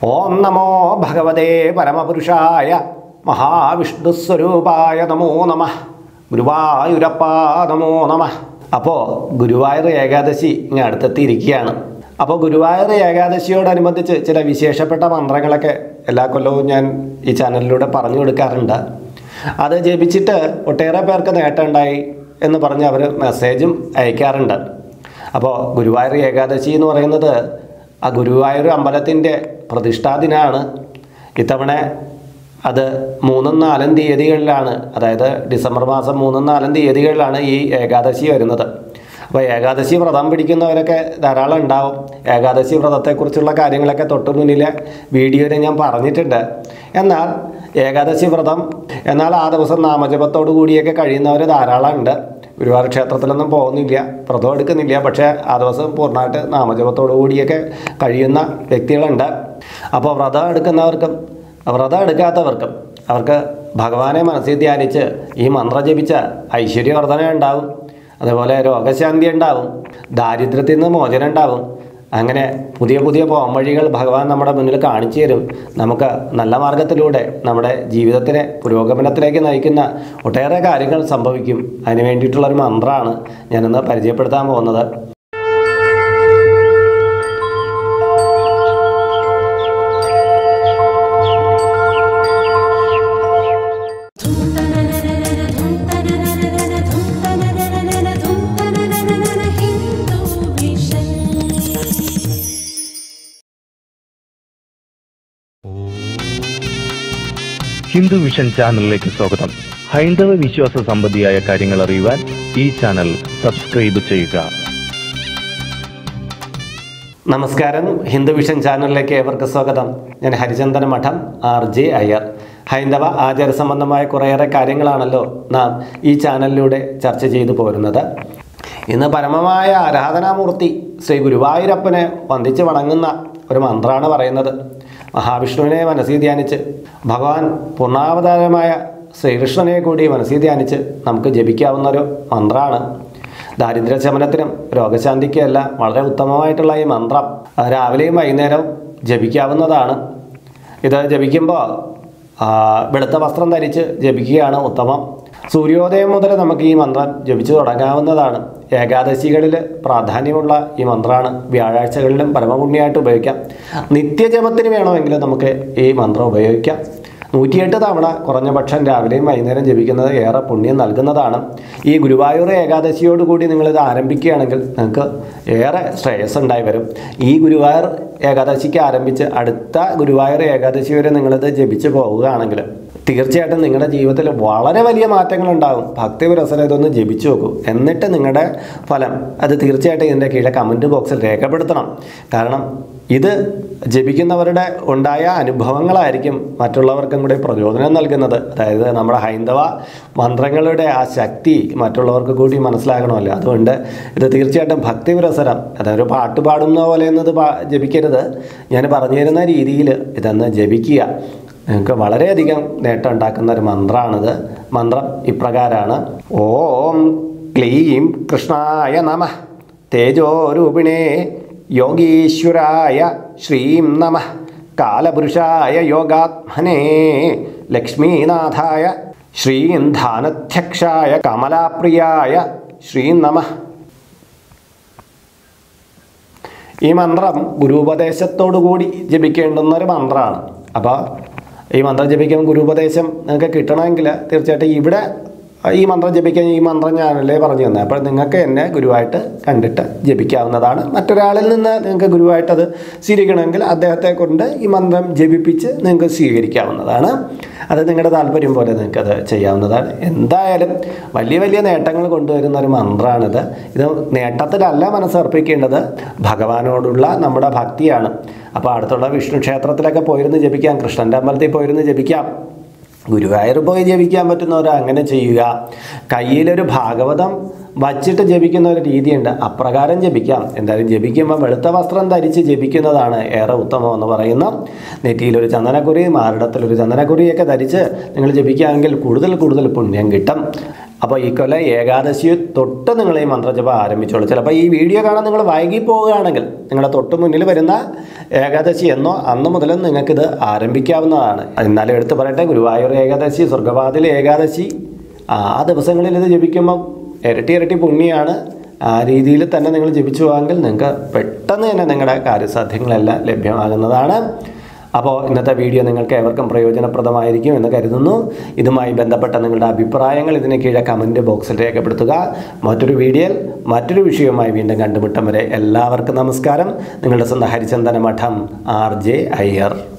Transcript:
ഓം നമോ ഭഗവതേ പരമപുരുഷായ മഹാവിഷ്ണുസ്വരൂപായ നമോ നമ ഗുരുവായൂരപ്പ നമോ നമ അപ്പോൾ ഗുരുവായൂർ ഏകാദശി ഇങ്ങനെ അടുത്തെത്തിയിരിക്കുകയാണ് അപ്പോൾ ഗുരുവായൂർ ഏകാദശിയോടനുബന്ധിച്ച് ചില വിശേഷപ്പെട്ട മന്ത്രങ്ങളൊക്കെ എല്ലാ കൊല്ലവും ഞാൻ ഈ ചാനലിലൂടെ പറഞ്ഞു കൊടുക്കാറുണ്ട് അത് ജപിച്ചിട്ട് ഒട്ടേറെ പേർക്ക് നേട്ടമുണ്ടായി എന്ന് പറഞ്ഞ് അവർ മെസ്സേജും അയക്കാറുണ്ട് അപ്പോൾ ഗുരുവായൂർ ഏകാദശി എന്ന് പറയുന്നത് ആ ഗുരുവായൂർ അമ്പലത്തിൻ്റെ പ്രതിഷ്ഠാദിനാണ് ഇത്തവണ അത് മൂന്നും നാലും തീയതികളിലാണ് അതായത് ഡിസംബർ മാസം മൂന്നും നാലും തീയതികളിലാണ് ഈ ഏകാദശി വരുന്നത് അപ്പോൾ ഏകാദശി വ്രതം പിടിക്കുന്നവരൊക്കെ ധാരാളം ഉണ്ടാവും ഏകാദശി വ്രതത്തെക്കുറിച്ചുള്ള കാര്യങ്ങളൊക്കെ തൊട്ട് മുന്നിലെ വീഡിയോയിൽ ഞാൻ പറഞ്ഞിട്ടുണ്ട് എന്നാൽ ഏകാദശി വ്രതം എന്നാൽ ആ ദിവസം നാമജപത്തോടു കൂടിയൊക്കെ കഴിയുന്നവർ ധാരാളം ഉണ്ട് ഗുരുവായൂർ ക്ഷേത്രത്തിലൊന്നും പോകുന്നില്ല വ്രതം എടുക്കുന്നില്ല പക്ഷേ ആ ദിവസം പൂർണ്ണമായിട്ട് നാമജപത്തോടു കൂടിയൊക്കെ കഴിയുന്ന വ്യക്തികളുണ്ട് അപ്പോൾ വ്രതം എടുക്കുന്നവർക്കും വ്രതം എടുക്കാത്തവർക്കും അവർക്ക് ഭഗവാനെ മനസ്സിൽ ധ്യാനിച്ച് ഈ മന്ത്രം ജപിച്ച ഐശ്വര്യവർദ്ധന ഉണ്ടാവും അതേപോലെ രോഗശാന്തി ഉണ്ടാവും ദാരിദ്ര്യത്തിൽ നിന്ന് മോചനം ഉണ്ടാവും അങ്ങനെ പുതിയ പുതിയ പോംവഴികൾ ഭഗവാൻ നമ്മുടെ മുന്നിൽ കാണിച്ചു തരും നമുക്ക് നല്ല മാർഗത്തിലൂടെ നമ്മുടെ ജീവിതത്തിനെ പുരോഗമനത്തിലേക്ക് നയിക്കുന്ന ഒട്ടേറെ കാര്യങ്ങൾ സംഭവിക്കും അതിന് വേണ്ടിയിട്ടുള്ളൊരു മന്ത്രമാണ് ഞാനിന്ന് പരിചയപ്പെടുത്താൻ പോകുന്നത് ഹിന്ദു വിഷൻ ഹിന്ദു വിഷൻ ചാനലിലേക്ക് സ്വാഗതം ഹൈന്ദവ വിശ്വാസ സംബന്ധിയായ കാര്യങ്ങൾ അറിയുവാൻ ഈ ചാനൽ സബ്സ്ക്രൈബ് ചെയ്യുക നമസ്കാരം ഹിന്ദു വിഷൻ ചാനലിലേക്ക് ഏവർക്ക് സ്വാഗതം ഞാൻ ഹരിചന്ദന മഠം ആർ ജെ അയ്യർ ഹൈന്ദവ ആചാര സംബന്ധമായ കുറേയേറെ കാര്യങ്ങളാണല്ലോ നാം ഈ ചാനലിലൂടെ ചർച്ച ചെയ്തു പോരുന്നത് ഇന്ന് പരമമായ ആരാധനാമൂർത്തി ശ്രീ ഗുരുവായൂരപ്പനെ വന്ദിച്ച് വണങ്ങുന്ന ഒരു മന്ത്രമാണ് പറയുന്നത് മഹാവിഷ്ണുവിനെ മനസ്സിൽ ധ്യാനിച്ച് ഭഗവാൻ പൂർണ്ണാവതാരമായ ശ്രീകൃഷ്ണനെ കൂടി മനസ്സിൽ ധ്യാനിച്ച് നമുക്ക് ജപിക്കാവുന്ന ഒരു മന്ത്രമാണ് ദാരിദ്ര്യ ശമനത്തിനും രോഗശാന്തിക്കും എല്ലാം വളരെ ഉത്തമമായിട്ടുള്ള ഈ മന്ത്രം അത് രാവിലെയും വൈകുന്നേരവും ജപിക്കാവുന്നതാണ് ഇത് ജപിക്കുമ്പോൾ ആ, വെളുത്ത വസ്ത്രം ധരിച്ച് ജപിക്കുകയാണ് ഉത്തമം സൂര്യോദയം മുതൽ നമുക്ക് ഈ മന്ത്രം ജപിച്ചു തുടങ്ങാവുന്നതാണ് ഏകാദശികളിൽ പ്രാധാന്യമുള്ള ഈ മന്ത്രമാണ് വ്യാഴാഴ്ചകളിലും പരമപുണ്യമായിട്ട് ഉപയോഗിക്കാം നിത്യജപത്തിന് വേണമെങ്കിൽ നമുക്ക് ഈ മന്ത്രം ഉപയോഗിക്കാം നൂറ്റിയെട്ട് തവണ കുറഞ്ഞ പക്ഷം രാവിലെയും വൈകുന്നേരം ജപിക്കുന്നത് ഏറെ പുണ്യം നൽകുന്നതാണ് ഈ ഗുരുവായൂർ ഏകാദശിയോടുകൂടി നിങ്ങളിത് ആരംഭിക്കുകയാണെങ്കിൽ നിങ്ങൾക്ക് ഏറെ ശ്രേയസ് ഉണ്ടായി വരും ഈ ഗുരുവായൂർ ഏകാദശിക്ക് ആരംഭിച്ച് അടുത്ത ഗുരുവായൂർ ഏകാദശി വരെ നിങ്ങളിത് ജപിച്ച് പോവുകയാണെങ്കിൽ തീർച്ചയായിട്ടും നിങ്ങളുടെ ജീവിതത്തിൽ വളരെ വലിയ മാറ്റങ്ങൾ ഉണ്ടാകും ഭക്തി പുരസരം ഇതൊന്ന് ജപിച്ചു നോക്കൂ എന്നിട്ട് നിങ്ങളുടെ ഫലം അത് തീർച്ചയായിട്ടും ഇതിൻ്റെ കീഴെ കമൻറ്റ് ബോക്സിൽ രേഖപ്പെടുത്തണം കാരണം ഇത് ജപിക്കുന്നവരുടെ ഉണ്ടായ അനുഭവങ്ങളായിരിക്കും മറ്റുള്ളവർക്കും കൂടി പ്രചോദനം നൽകുന്നത് അതായത് നമ്മുടെ ഹൈന്ദവ മന്ത്രങ്ങളുടെ ആ ശക്തി മറ്റുള്ളവർക്ക് കൂടി മനസ്സിലാകണമല്ലോ അതുകൊണ്ട് ഇത് തീർച്ചയായിട്ടും ഭക്തി പുരസരം അതൊരു പാട്ട് പാടുന്ന പോലെ എന്നത് പാ ജപിക്കരുത് ഞാൻ പറഞ്ഞു തരുന്ന രീതിയിൽ ഇതൊന്ന് ജപിക്കുക നിങ്ങൾക്ക് വളരെയധികം നേട്ടം ഉണ്ടാക്കുന്ന ഒരു മന്ത്രമാണിത് മന്ത്രം ഇപ്രകാരമാണ് ഓം ക്ലീം കൃഷ്ണായ നമ തേജോരൂപിണേ യോഗീശ്വരായ ശ്രീം നമ കാലപുരുഷായ യോഗാത്മനേ ലക്ഷ്മീനാഥായ ശ്രീന്ധാനധ്യക്ഷായ കമലാപ്രിയായ ശ്രീം നമ ഈ മന്ത്രം ഗുരുപദേശത്തോടു കൂടി ജപിക്കേണ്ടുന്ന ഒരു മന്ത്രമാണ് അപ്പോൾ ഈ മന്ത്രം ജപിക്കുമ്പോൾ ഗുരുപദേശം നിങ്ങൾക്ക് കിട്ടണമെങ്കിൽ തീർച്ചയായിട്ടും ഇവിടെ ഈ മന്ത്രം ജപിക്കാൻ ഈ മന്ത്രം ഞാനല്ലേ പറഞ്ഞു തന്നെ അപ്പോൾ നിങ്ങൾക്ക് എന്നെ ഗുരുവായിട്ട് കണ്ടിട്ട് ജപിക്കാവുന്നതാണ് മറ്റൊരാളിൽ നിന്ന് നിങ്ങൾക്ക് ഗുരുവായിട്ട് അത് സ്വീകരിക്കണമെങ്കിൽ അദ്ദേഹത്തെ കൊണ്ട് ഈ മന്ത്രം ജപിപ്പിച്ച് നിങ്ങൾക്ക് സ്വീകരിക്കാവുന്നതാണ് അത് നിങ്ങളുടെ താല്പര്യം പോലെ നിങ്ങൾക്കത് ചെയ്യാവുന്നതാണ് എന്തായാലും വലിയ വലിയ നേട്ടങ്ങൾ കൊണ്ടുവരുന്ന ഒരു മന്ത്രമാണിത് ഇത് നേട്ടത്തിലല്ല മനസ്സർപ്പിക്കേണ്ടത് ഭഗവാനോടുള്ള നമ്മുടെ ഭക്തിയാണ് അപ്പോൾ അടുത്തുള്ള വിഷ്ണു ക്ഷേത്രത്തിലൊക്കെ പോയിരുന്ന് ജപിക്കാം കൃഷ്ണൻ്റെ അമ്പലത്തിൽ പോയിരുന്ന് ജപിക്കാം ഗുരുവായൂർ പോയി ജപിക്കാൻ പറ്റുന്നവർ അങ്ങനെ ചെയ്യുക കയ്യിലൊരു ഭാഗവതം വച്ചിട്ട് ജപിക്കുന്ന ഒരു രീതിയുണ്ട് അപ്രകാരം ജപിക്കാം എന്തായാലും ജപിക്കുമ്പോൾ വെളുത്ത വസ്ത്രം ധരിച്ച് ജപിക്കുന്നതാണ് ഏറെ ഉത്തമം എന്ന് പറയുന്ന നെറ്റിയിലൊരു ചന്ദനക്കുറി മാറിടത്തിലൊരു ചന്ദനക്കുറിയൊക്കെ ധരിച്ച് നിങ്ങൾ ജപിക്കുകയാണെങ്കിൽ കൂടുതൽ കൂടുതൽ പുണ്യം കിട്ടും അപ്പോൾ ഈ കൊല്ലം ഏകാദശി തൊട്ട് നിങ്ങൾ ഈ മന്ത്രജപം ആരംഭിച്ചോളൂ ചിലപ്പോൾ ഈ വീഡിയോ കാണാൻ നിങ്ങൾ വൈകി പോവുകയാണെങ്കിൽ നിങ്ങളുടെ തൊട്ട് മുന്നിൽ വരുന്ന ഏകാദശി എന്നോ അന്ന് മുതലും നിങ്ങൾക്കിത് ആരംഭിക്കാവുന്നതാണ് എന്നാലും എടുത്തു പറയട്ടെ ഗുരുവായൂർ ഏകാദശി സ്വർഗവാതിൽ ഏകാദശി ആ ദിവസങ്ങളിൽ ഇത് ജപിക്കുമ്പോൾ ഇരട്ടി ഇരട്ടി പുണ്യമാണ് ആ രീതിയിൽ തന്നെ നിങ്ങൾ ജപിച്ചു പോകാമെങ്കിൽ നിങ്ങൾക്ക് പെട്ടെന്ന് തന്നെ നിങ്ങളുടെ കാര്യസാധ്യങ്ങളെല്ലാം ലഭ്യമാകുന്നതാണ് അപ്പോൾ ഇന്നത്തെ വീഡിയോ നിങ്ങൾക്ക് ഏവർക്കും പ്രയോജനപ്രദമായിരിക്കും എന്ന് കരുതുന്നു ഇതുമായി ബന്ധപ്പെട്ട നിങ്ങളുടെ അഭിപ്രായങ്ങൾ ഇതിന് കീഴെ കമൻറ്റ് ബോക്സിൽ രേഖപ്പെടുത്തുക മറ്റൊരു വീഡിയോയിൽ മറ്റൊരു വിഷയവുമായി വീണ്ടും കണ്ടുമുട്ടം വരെ എല്ലാവർക്കും നമസ്കാരം നിങ്ങളുടെ സ്വന്തം ഹരിചന്ദന മഠം ആർ ജെ അയ്യർ